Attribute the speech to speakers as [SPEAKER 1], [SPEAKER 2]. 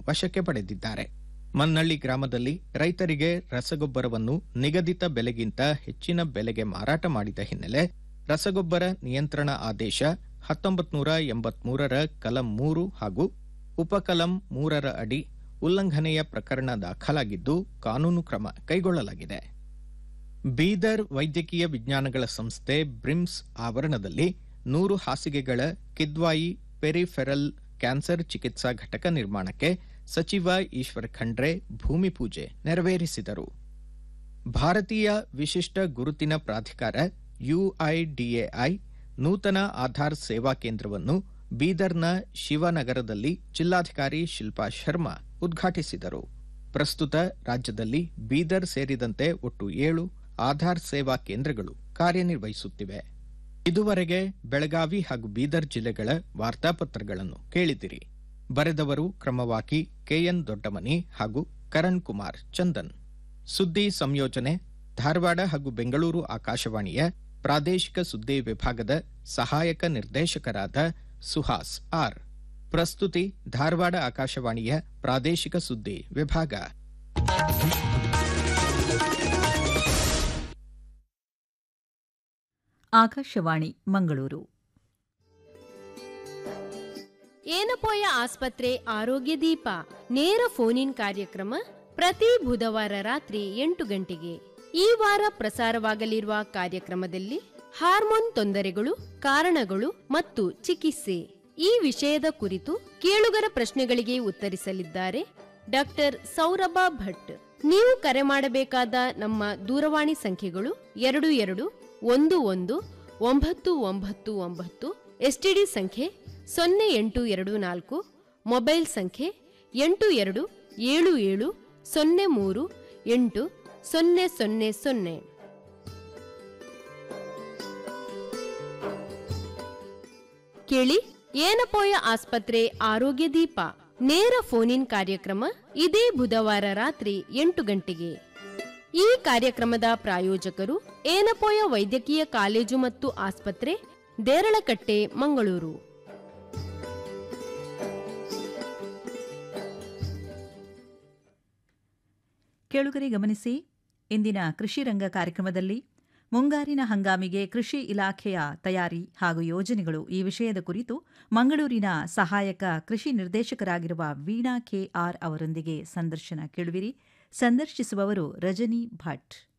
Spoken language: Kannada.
[SPEAKER 1] ವಶಕ್ಕೆ ಪಡೆದಿದ್ದಾರೆ ಮನ್ನಳ್ಳಿ ಗ್ರಾಮದಲ್ಲಿ ರೈತರಿಗೆ ರಸಗೊಬ್ಬರವನ್ನು ನಿಗದಿತ ಬೆಲೆಗಿಂತ ಹೆಚ್ಚಿನ ಬೆಲೆಗೆ ಮಾರಾಟ ಮಾಡಿದ ಹಿನ್ನೆಲೆ ರಸಗೊಬ್ಬರ ನಿಯಂತ್ರಣ ಆದೇಶ ಹತ್ತೊಂಬತ್ತು ನೂರ ಎಂಬತ್ಮೂರರ ಕಲಂ ಮೂರು ಹಾಗೂ ಉಪಕಲಂ ಮೂರರ ಅಡಿ ಉಲ್ಲಂಘನೆಯ ಪ್ರಕರಣ ದಾಖಲಾಗಿದ್ದು ಕಾನೂನು ಕ್ರಮ ಕೈಗೊಳ್ಳಲಾಗಿದೆ ಬೀದರ್ ವೈದ್ಯಕೀಯ ವಿಜ್ಞಾನಗಳ ಸಂಸ್ಥೆ ಬ್ರಿಮ್ಸ್ ಆವರಣದಲ್ಲಿ ನೂರು ಹಾಸಿಗೆಗಳ ಕಿದ್ವಾಯಿ ಪೆರಿಫೆರಲ್ ಕ್ಯಾನ್ಸರ್ ಚಿಕಿತ್ಸಾ ಘಟಕ ನಿರ್ಮಾಣಕ್ಕೆ ಸಚಿವ ಈಶ್ವರ್ ಖಂಡ್ರೆ ಭೂಮಿ ಪೂಜೆ ನೆರವೇರಿಸಿದರು ಭಾರತೀಯ ವಿಶಿಷ್ಟ ಗುರುತಿನ ಪ್ರಾಧಿಕಾರ ಯುಐಡಿಎಐ ನೂತನ ಆಧಾರ್ ಸೇವಾ ಕೇಂದ್ರವನ್ನು ಬೀದರ್ನ ಶಿವನಗರದಲ್ಲಿ ಜಿಲ್ಲಾಧಿಕಾರಿ ಶಿಲ್ಪಾ ಶರ್ಮಾ ಉದ್ಘಾಟಿಸಿದರು ಪ್ರಸ್ತುತ ರಾಜ್ಯದಲ್ಲಿ ಬೀದರ್ ಸೇರಿದಂತೆ ಒಟ್ಟು ಏಳು ಆಧಾರ್ ಸೇವಾ ಕೇಂದ್ರಗಳು ಕಾರ್ಯನಿರ್ವಹಿಸುತ್ತಿವೆ ಇದುವರೆಗೆ ಬೆಳಗಾವಿ ಹಾಗೂ ಬೀದರ್ ಜಿಲ್ಲೆಗಳ ವಾರ್ತಾಪತ್ರಗಳನ್ನು ಕೇಳಿದಿರಿ ಬರೆದವರು ಕ್ರಮವಾಗಿ ಕೆಎನ್ ದೊಡ್ಡಮನಿ ಹಾಗೂ ಕರಣ್ ಕುಮಾರ್ ಚಂದನ್ ಸುದ್ದಿ ಸಂಯೋಜನೆ ಧಾರವಾಡ ಹಾಗೂ ಬೆಂಗಳೂರು ಆಕಾಶವಾಣಿಯ ಪ್ರಾದೇಶಿಕ ಸುದ್ದಿ ವಿಭಾಗದ ಸಹಾಯಕ ನಿರ್ದೇಶಕರಾದ ಸುಹಾಸ್ ಆರ್ ಪ್ರಸ್ತುತಿ ಧಾರವಾಡ ಆಕಾಶವಾಣಿಯ ಪ್ರಾದೇಶಿಕ ಸುದ್ದಿ ವಿಭಾಗ
[SPEAKER 2] ಆಕಾಶವಾಣಿ ಮಂಗಳೂರು
[SPEAKER 3] ಏನಪೋಯ ಆಸ್ಪತ್ರೆ ಆರೋಗ್ಯ ದೀಪ ನೇರ ಫೋನ್ ಇನ್ ಕಾರ್ಯಕ್ರಮ ಪ್ರತಿ ಬುಧವಾರ ರಾತ್ರಿ ಎಂಟು ಗಂಟೆಗೆ ಈ ವಾರ ಪ್ರಸಾರವಾಗಲಿರುವ ಕಾರ್ಯಕ್ರಮದಲ್ಲಿ ಹಾರ್ಮೋನ್ ತೊಂದರೆಗಳು ಕಾರಣಗಳು ಮತ್ತು ಚಿಕಿತ್ಸೆ ಈ ವಿಷಯದ ಕುರಿತು ಕೇಳುಗರ ಪ್ರಶ್ನೆಗಳಿಗೆ ಉತ್ತರಿಸಲಿದ್ದಾರೆ ಡಾಕ್ಟರ್ ಸೌರಭ ಭಟ್ ನೀವು ಕರೆ ಮಾಡಬೇಕಾದ ನಮ್ಮ ದೂರವಾಣಿ ಸಂಖ್ಯೆಗಳು ಎರಡು ಎರಡು ಒಂದು ಒಂದು ಒಂಬತ್ತು ಒಂಬತ್ತು ಒಂಬತ್ತು ಎಸ್ಟಿಡಿ ಸಂಖ್ಯೆ ಸೊನ್ನೆ ಎಂಟು ಎರಡು ನಾಲ್ಕು ಮೊಬೈಲ್ ಸಂಖ್ಯೆ ಎಂಟು ಎರಡು ಏಳು ಏಳು ಸೊನ್ನೆ ಮೂರು ಎಂಟು ಸೊನ್ನೆ ಸೊನ್ನೆ ಸೊನ್ನೆ ಕೇಳಿ ಏನಪೋಯ ಆಸ್ಪತ್ರೆ ಆರೋಗ್ಯ ದೀಪ ನೇರ ಫೋನ್ ಇನ್ ಕಾರ್ಯಕ್ರಮ ಇದೇ ಬುಧವಾರ ರಾತ್ರಿ ಎಂಟು ಗಂಟೆಗೆ ಈ ಕಾರ್ಯಕ್ರಮದ ಪ್ರಾಯೋಜಕರು ಏನಪೋಯ ವೈದ್ಯಕೀಯ ಕಾಲೇಜು ಮತ್ತು ಆಸ್ಪತ್ರೆ ದೇರಳಕಟ್ಟೆ ಮಂಗಳೂರು
[SPEAKER 2] ಕೇಳುಗರೆ ಗಮನಿಸಿ ಇಂದಿನ ಕೃಷಿ ರಂಗ ಕಾರ್ಯಕ್ರಮದಲ್ಲಿ ಮುಂಗಾರಿನ ಹಂಗಾಮಿಗೆ ಕೃಷಿ ಇಲಾಖೆಯ ತಯಾರಿ ಹಾಗೂ ಯೋಜನೆಗಳು ಈ ವಿಷಯದ ಕುರಿತು ಮಂಗಳೂರಿನ ಸಹಾಯಕ ಕೃಷಿ ನಿರ್ದೇಶಕರಾಗಿರುವ ವೀಣಾ ಕೆಆರ್ ಅವರೊಂದಿಗೆ ಸಂದರ್ಶನ ಕೇಳುವಿರಿ ಸಂದರ್ಶಿಸುವವರು ರಜನಿ ಭಟ್